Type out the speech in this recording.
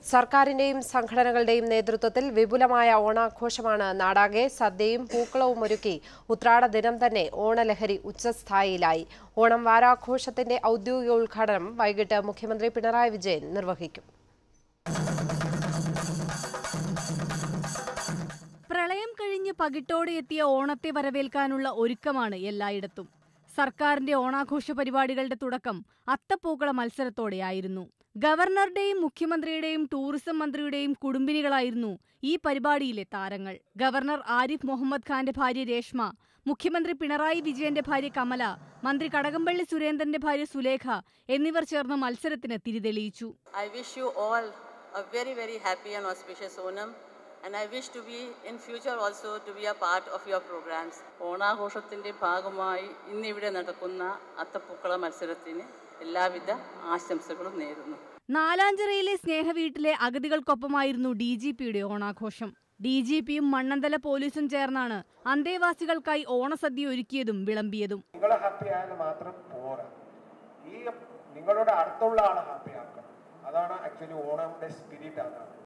സർക്കാരിന്റെയും സംഘടനകളുടെയും നേതൃത്വത്തിൽ വിപുലമായ ഓണാഘോഷമാണ് നാടാകെ സദ്യയും പൂക്കളവും ഒരുക്കി ഉത്രാട ദിനം തന്നെ ഓണലഹരി ഉച്ചസ്ഥായിയിലായി ഓണം വാരാഘോഷത്തിന്റെ ഔദ്യോഗിക ഉദ്ഘാടനം വൈകിട്ട് മുഖ്യമന്ത്രി പിണറായി വിജയൻ നിർവഹിക്കും പ്രളയം കഴിഞ്ഞ് പകിട്ടോടെ എത്തിയ ഓണത്തെ വരവേൽക്കാനുള്ള ഒരുക്കമാണ് എല്ലായിടത്തും സർക്കാരിന്റെ ഓണാഘോഷ പരിപാടികളുടെ തുടക്കം അത്തപ്പൂക്കള മത്സരത്തോടെയായിരുന്നു ഗവർണറുടെയും മുഖ്യമന്ത്രിയുടെയും ടൂറിസം മന്ത്രിയുടെയും കുടുംബിനികളായിരുന്നു ഈ പരിപാടിയിലെ താരങ്ങൾ ഗവർണർ ആരിഫ് മുഹമ്മദ് ഖാന്റെ ഭാര്യ രേഷ്മ മുഖ്യമന്ത്രി പിണറായി വിജയന്റെ ഭാര്യ കമല മന്ത്രി കടകംപള്ളി സുരേന്ദ്രന്റെ ഭാര്യ സുലേഖ എന്നിവർ ചേർന്ന് മത്സരത്തിന് തിരിതെളിയിച്ചു I wish you all a very, very happy and auspicious Onam. And I wish to be in future also to be a part of your programs. ഓണാഘോഷത്തിൻ്റെ ഭാഗമായി ഇന്നിവിടെ നടക്കുന്ന അത്തപ്പൂക്കള മത്സരത്തിന് എല്ലാവിധ ആശംസകളും നേരുന്നു നാലാഞ്ചിറയിലെ സ്നേഹവീട്ടിലെ അഗതികൾക്കൊപ്പമായിരുന്നു ഡി ജി പിയുടെ ഓണാഘോഷം ഡി ജി പിയും മണ്ണന്തല പോലീസും ചേർന്നാണ് അന്തേവാസികൾക്കായി ഓണസദ്യ ഒരുക്കിയതും വിളമ്പിയതും നിങ്ങൾ ഹാപ്പി ആയാൽ മാത്രം പോരാ ഈ നിങ്ങളുടെ അടുത്തുള്ള ആളെ ഹാപ്പി ആക്കണം അതാണ് ആക്ച്വലി ഓണമിന്റെ സ്പിരിറ്റ് അതാണ്